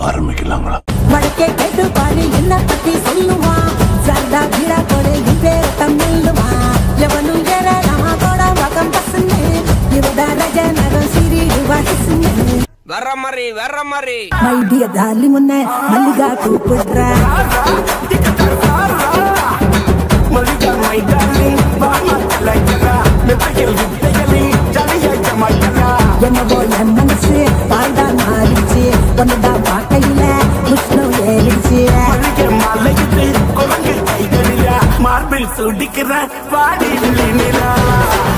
ஆரம்பிக்கலாங்களா வடக்கே கேட்டு பாரு என்ன பத்தி சொல்லுவான் சர்தா பீடா கொடு என் பேர தமிழ்வான் எவனும் ஏறலாமா கூட வகம் பசங்க இவதா ரஜ நகம் சிறிடு வாசிசுங்க வர்ற மாதிரி வர்ற மாதிரி மைடிய தாலி முன்ன மல்லிகா கூப்பிடுற என்னவோ என் மனசு வாழ்ந்தா மாறிச்சு ஒன்னுதான் பார்க்கையில உஷ்ணம் ஏறிச்சு மார்பில் சுடிக்கிற பாடி நிலா